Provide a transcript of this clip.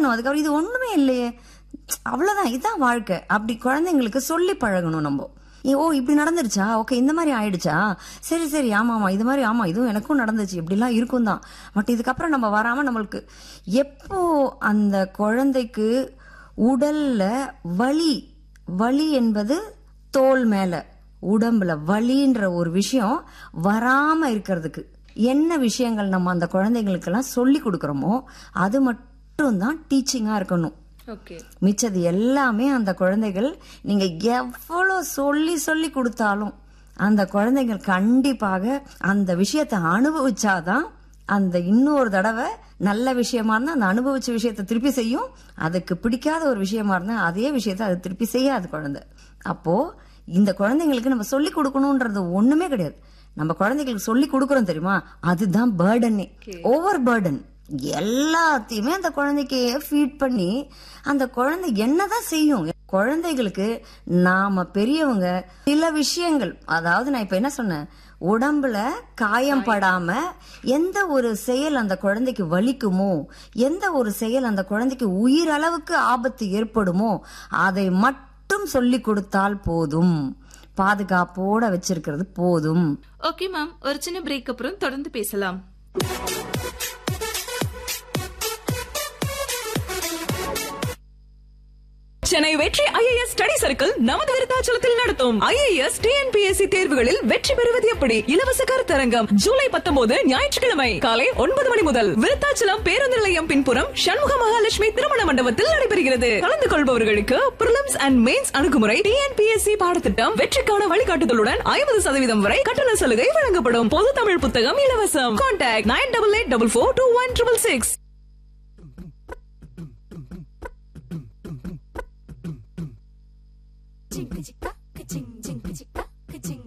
பழகணும் அதுக்கப்புறம் இது ஒண்ணுமே இல்லையே அவ்வளவுதான் இதான் வாழ்க்கை அப்படி குழந்தைங்களுக்கு சொல்லி பழகணும் நம்ம ஏ, ஓ இப்படி நடந்துருச்சா ஓகே இந்த மாதிரி ஆயிடுச்சா சரி சரி ஆமா ஆமா இது மாதிரி ஆமா இதுவும் எனக்கும் நடந்துச்சு இப்படிலாம் இருக்கும் தான் பட் இதுக்கப்புறம் நம்ம வராம நம்மளுக்கு எப்போ அந்த குழந்தைக்கு உடல்ல வலி வலி என்பது தோல் மேல உடம்புல வலின்ற ஒரு விஷயம் வராம இருக்கிறதுக்கு என்ன விஷயங்கள் நம்ம அந்த குழந்தைங்களுக்கெல்லாம் சொல்லி கொடுக்கறோமோ அது மட்டும்தான் டீச்சிங்கா இருக்கணும் ஓகே மிச்சது எல்லாமே அந்த குழந்தைகள் நீங்க எவ்வளவு சொல்லி சொல்லி கொடுத்தாலும் அந்த குழந்தைகள் கண்டிப்பாக அந்த விஷயத்தை அனுபவிச்சாதான் அந்த இன்னொரு தடவை நல்ல விஷயமா இருந்தா அந்த அனுபவிச்ச விஷயத்தை திருப்பி செய்யும் அதுக்கு பிடிக்காத ஒரு விஷயமா இருந்தா அதே விஷயத்தை அது திருப்பி செய்யாது குழந்தை அப்போ இந்த குழந்தைங்களுக்கு நம்ம சொல்லி கொடுக்கணும்ன்றது ஒண்ணுமே கிடையாது நம்ம குழந்தைகளுக்கு சொல்லி கொடுக்கறோம் தெரியுமா அதுதான் பேர்டனே ஓவர் பேர்டன் எல்லாத்தையுமே அந்த குழந்தைக்கு ஃபீட் பண்ணி அந்த குழந்தை என்னதான் செய்யும் குழந்தைகளுக்கு நாம பெரியவங்க சில விஷயங்கள் அதாவது நான் இப்ப என்ன சொன்னேன் உடம்புல காயம் படாம எந்த ஒரு செயல் அந்த குழந்தைக்கு வலிக்குமோ எந்த ஒரு செயல் அந்த குழந்தைக்கு உயிரளவுக்கு ஆபத்து ஏற்படுமோ அதை மட்டும் சொல்லி கொடுத்தால் போதும் பாதுகாப்போட வச்சிருக்கிறது போதும் ஓகே மேம் ஒரு சின்ன பிரேக் அப்புறம் தொடர்ந்து பேசலாம் சென்னை வெற்றி ஐஏஎஸ் ஸ்டடி சர்க்கிள் நமது விருத்தாச்சலத்தில் நடத்தும் ஐஏஎஸ் டிஎன்பிஎஸ்சி தேர்வுகளில் வெற்றி பெறுவது எப்படி இலவச கருத்தரங்கம் ஜூலை பத்தொன்பது ஞாயிற்றுக்கிழமை காலை ஒன்பது மணி முதல் விருத்தாச்சலம் பேருந்து நிலையம் பின்புறம் சண்முக மகாலட்சுமி திருமண மண்டபத்தில் நடைபெறுகிறது கலந்து கொள்பவர்களுக்கு பிரிலிம்ஸ் அண்ட் மெயின்ஸ் அணுகுமுறை டிஎன்பிஎஸ்சி பாடத்திட்டம் வெற்றிக்கான வழிகாட்டுதலுடன் ஐம்பது சதவீதம் வரை கட்டண சலுகை வழங்கப்படும் பொது தமிழ் புத்தகம் இலவசம் contact nine double eight double four two one triple six Ching, ching, ching, ching, ching, ching, ching.